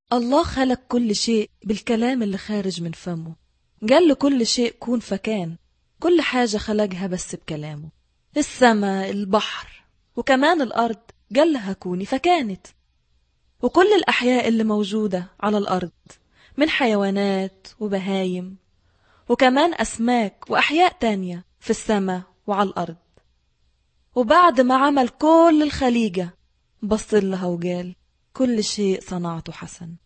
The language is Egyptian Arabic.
الله خلق كل شيء بالكلام اللي خارج من فمه قال لكل شيء كون فكان كل حاجة خلقها بس بكلامه السماء البحر وكمان الأرض قال لها كوني فكانت وكل الأحياء اللي موجودة على الأرض من حيوانات وبهايم وكمان أسماك وأحياء تانية في السماء وعلى الأرض وبعد ما عمل كل الخليقة بص لها وقال كل شيء صنعته حسن